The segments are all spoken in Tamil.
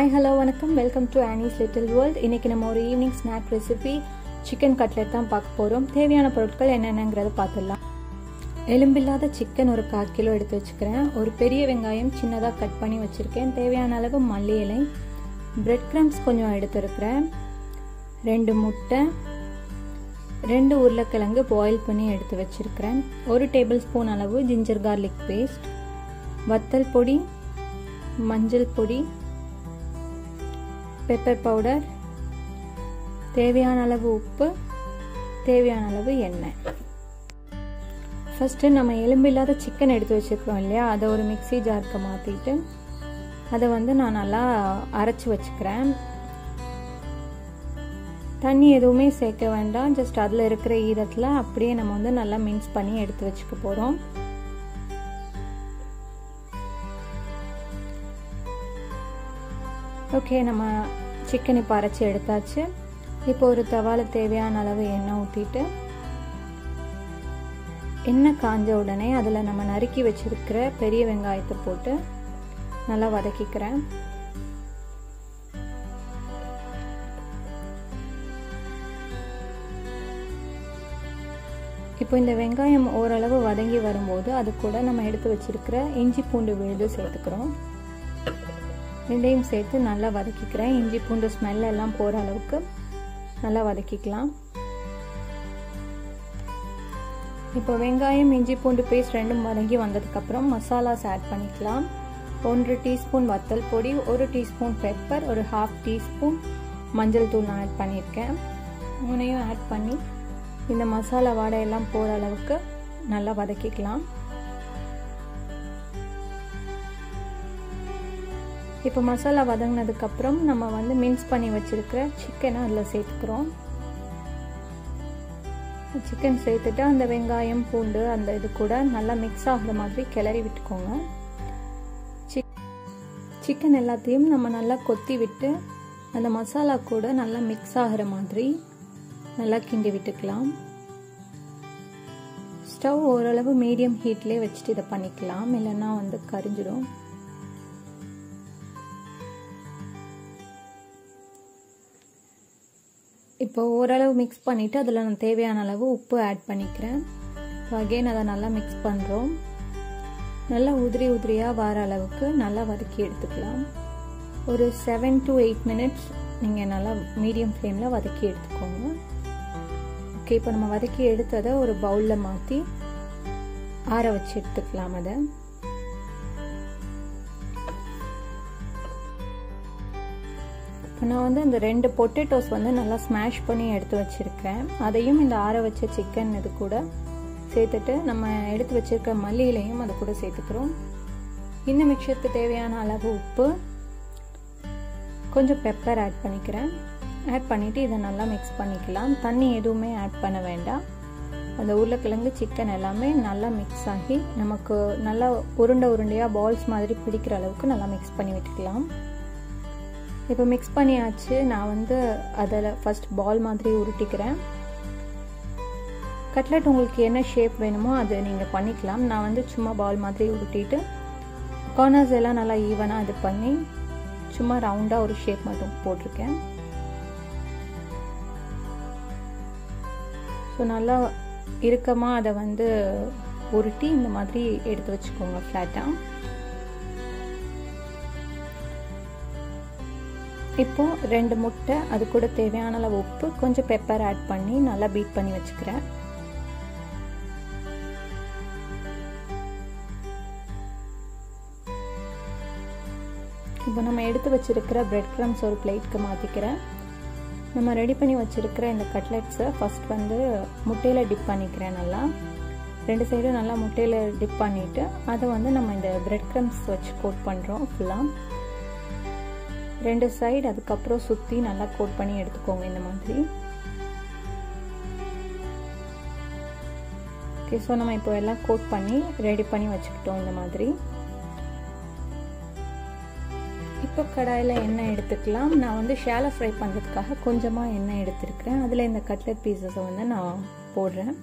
ஹாய் ஹலோ வணக்கம் welcome to Annie's little world இன்றைக்கி நம்ம ஒரு evening snack recipe chicken cutlet தான் பார்க்க போகிறோம் தேவையான பொருட்கள் என்னென்னங்கிறத பார்த்துடலாம் எலும்பில்லாத சிக்கன் ஒரு கால் கிலோ எடுத்து வச்சுக்கிறேன் ஒரு பெரிய வெங்காயம் சின்னதாக கட் பண்ணி வச்சுருக்கேன் தேவையான அளவு மல்லி இலை பிரெட் க்ரம்ஸ் கொஞ்சம் எடுத்துருக்கிறேன் ரெண்டு முட்டை ரெண்டு உருளைக்கிழங்கு பாயில் பண்ணி எடுத்து வச்சுருக்கிறேன் ஒரு டேபிள் ஸ்பூன் அளவு ஜிஞ்சர் கார்லிக் பேஸ்ட் வத்தல் பொடி மஞ்சள் பொடி பெப்பர் பவுடர் தேவையான அளவு உப்பு தேவையான அளவு எண்ணெய் ஃபஸ்ட்டு நம்ம எலும்பில்லாத சிக்கன் எடுத்து வச்சுருக்கோம் இல்லையா அதை ஒரு மிக்சி ஜாருக்கு மாற்றிட்டு அதை வந்து நான் நல்லா அரைச்சி வச்சுக்கிறேன் தண்ணி எதுவுமே சேர்க்க வேண்டாம் ஜஸ்ட் அதில் இருக்கிற ஈரத்தில் அப்படியே நம்ம வந்து நல்லா மின்ஸ் பண்ணி எடுத்து வச்சுக்க போகிறோம் ஓகே நம்ம சிக்கன் இப்போ அரைச்சி எடுத்தாச்சு இப்போ ஒரு தவால தேவையான அளவு எண்ணெய் ஊற்றிட்டு எண்ணெய் காஞ்ச உடனே அதில் நம்ம நறுக்கி வச்சிருக்கிற பெரிய வெங்காயத்தை போட்டு நல்லா வதக்கிக்கிறேன் இப்போ இந்த வெங்காயம் ஓரளவு வதங்கி வரும்போது அது கூட நம்ம எடுத்து வச்சிருக்கிற இஞ்சி பூண்டு விழுது சேர்த்துக்கிறோம் ரெண்டையும் சேர்த்து நல்லா வதக்கிக்கிறேன் இஞ்சி பூண்டு ஸ்மெல் எல்லாம் போகிற அளவுக்கு நல்லா வதக்கிக்கலாம் இப்போ வெங்காயம் இஞ்சி பூண்டு பேஸ்ட் ரெண்டும் வதங்கி வந்ததுக்கப்புறம் மசாலாஸ் ஆட் பண்ணிக்கலாம் ஒன்று டீஸ்பூன் வத்தல் பொடி ஒரு டீஸ்பூன் பெப்பர் ஒரு ஹாஃப் டீஸ்பூன் மஞ்சள் தூள் நான் ஆட் பண்ணியிருக்கேன் மூணையும் ஆட் பண்ணி இந்த மசாலா வாடையெல்லாம் போகிற அளவுக்கு நல்லா வதக்கிக்கலாம் இப்போ மசாலா வதங்கினதுக்கப்புறம் நம்ம வந்து மின்ஸ் பண்ணி வச்சுருக்கிற சிக்கனை அதில் சேர்த்துக்கிறோம் சிக்கன் சேர்த்துட்டு அந்த வெங்காயம் பூண்டு அந்த இது கூட நல்லா மிக்ஸ் ஆகிற மாதிரி கிளறி விட்டுக்கோங்க சிக்கன் எல்லாத்தையும் நம்ம நல்லா கொத்தி விட்டு அந்த மசாலா கூட நல்லா மிக்ஸ் ஆகிற மாதிரி நல்லா கிண்டி விட்டுக்கலாம் ஸ்டவ் ஓரளவு மீடியம் ஹீட்லேயே வச்சுட்டு இதை பண்ணிக்கலாம் இல்லைன்னா வந்து கரிஞ்சிடும் இப்போ ஓரளவு மிக்ஸ் பண்ணிவிட்டு அதில் நான் தேவையான அளவு உப்பு ஆட் பண்ணிக்கிறேன் அகெயின் அதை நல்லா மிக்ஸ் பண்ணுறோம் நல்லா உதிரி உதிரியாக வர அளவுக்கு நல்லா வதக்கி எடுத்துக்கலாம் ஒரு செவன் டு எயிட் மினிட்ஸ் நீங்கள் நல்லா மீடியம் ஃப்ளேமில் வதக்கி எடுத்துக்கோங்க ஓகே இப்போ நம்ம வதக்கி எடுத்ததை ஒரு பவுலில் மாற்றி ஆற வச்சு எடுத்துக்கலாம் அதை இப்போ நான் வந்து அந்த ரெண்டு பொட்டேட்டோஸ் வந்து நல்லா ஸ்மாஷ் பண்ணி எடுத்து வச்சுருக்கேன் அதையும் இந்த ஆற வச்ச சிக்கன் இது கூட சேர்த்துட்டு நம்ம எடுத்து வச்சுருக்க மல்லியிலையும் அதை கூட சேர்த்துக்கிறோம் இந்த மிக்சருக்கு தேவையான அளவு உப்பு கொஞ்சம் பெப்பர் ஆட் பண்ணிக்கிறேன் ஆட் பண்ணிவிட்டு இதை நல்லா மிக்ஸ் பண்ணிக்கலாம் தண்ணி எதுவுமே ஆட் பண்ண வேண்டாம் அந்த உருளைக்கிழங்கு சிக்கன் எல்லாமே நல்லா மிக்ஸ் ஆகி நமக்கு நல்லா உருண்டை உருண்டையாக பால்ஸ் மாதிரி பிடிக்கிற அளவுக்கு நல்லா மிக்ஸ் பண்ணி விட்டுக்கலாம் இப்போ மிக்ஸ் பண்ணியாச்சு நான் வந்து அதில் ஃபஸ்ட் பால் மாதிரி உருட்டிக்கிறேன் கட்லெட் உங்களுக்கு என்ன ஷேப் வேணுமோ அது நீங்கள் பண்ணிக்கலாம் நான் வந்து சும்மா பால் மாதிரி உருட்டிட்டு கார்னர்ஸ் எல்லாம் நல்லா ஈவனாக இது பண்ணி சும்மா ரவுண்டாக ஒரு ஷேப் மட்டும் போட்டிருக்கேன் ஸோ நல்லா இறுக்கமாக அதை வந்து உருட்டி இந்த மாதிரி எடுத்து வச்சுக்கோங்க ஃப்ளாட்டாக இப்போ ரெண்டு முட்டை அது கூட தேவையான அளவு உப்பு கொஞ்சம் பெப்பர் ஆட் பண்ணி நல்லா பீட் பண்ணி வச்சுக்கிறேன் இப்போ நம்ம எடுத்து வச்சிருக்கிற பிரெட் க்ரம்ஸ் ஒரு பிளேட்க்கு மாற்றிக்கிறேன் நம்ம ரெடி பண்ணி வச்சுருக்கிற இந்த கட்லெட்ஸை ஃபஸ்ட் வந்து முட்டையில் டிப் பண்ணிக்கிறேன் நல்லா ரெண்டு சைடும் நல்லா முட்டையில் டிப் பண்ணிவிட்டு அதை வந்து நம்ம இந்த பிரெட் க்ரம்ஸ் வச்சு கோட் பண்ணுறோம் ஃபுல்லாக ரெண்டு சைடு அதுக்கப்புறம் சுற்றி நல்லா கோட் பண்ணி எடுத்துக்கோங்க இந்த மாதிரி ஓகே ஸோ நம்ம இப்போ எல்லாம் கோட் பண்ணி ரெடி பண்ணி வச்சுக்கிட்டோம் இந்த மாதிரி இப்போ கடாயில் எண்ணெய் எடுத்துக்கலாம் நான் வந்து ஷேலை ஃப்ரை பண்ணுறதுக்காக கொஞ்சமாக எண்ணெய் எடுத்துருக்கிறேன் அதில் இந்த கட்லெட் பீசஸை வந்து நான் போடுறேன்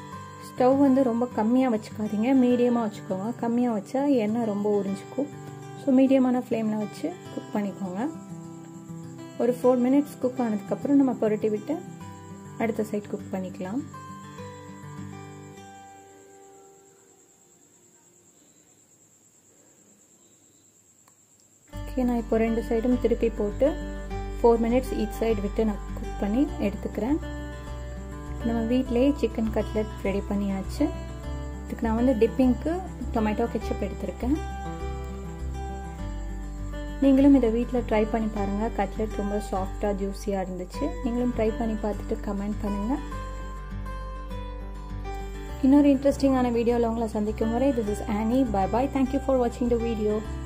ஸ்டவ் வந்து ரொம்ப கம்மியாக வச்சுக்காதீங்க மீடியமாக வச்சுக்கோங்க கம்மியாக வச்சா எண்ணெய் ரொம்ப உறிஞ்சிக்கும் ஸோ மீடியமான ஃப்ளேமில் வச்சு குக் பண்ணிக்கோங்க ஒரு ஃபோர் மினிட்ஸ் குக் ஆனதுக்கப்புறம் நம்ம புரட்டி விட்டு அடுத்த சைட் குக் பண்ணிக்கலாம் ஓகே நான் இப்போ ரெண்டு சைடும் திருப்பி போட்டு ஃபோர் மினிட்ஸ் ஈச் சைடு விட்டு நான் குக் பண்ணி எடுத்துக்கிறேன் நம்ம வீட்டிலேயே சிக்கன் கட்லெட் ரெடி பண்ணியாச்சு இதுக்கு நான் வந்து டிப்பிங்க்கு டொமேட்டோ கெச்சப் எடுத்திருக்கேன் நீங்களும் இதை வீட்டில் ட்ரை பண்ணி பாருங்கள் கட்லெட் ரொம்ப சாஃப்டாக ஜூஸியாக இருந்துச்சு நீங்களும் ட்ரை பண்ணி பார்த்துட்டு கமெண்ட் பண்ணுங்கள் இன்னொரு இன்ட்ரெஸ்டிங்கான வீடியோவில் உங்களை சந்திக்கும் வரை this is Annie bye bye thank you for வாட்சிங் த வீடியோ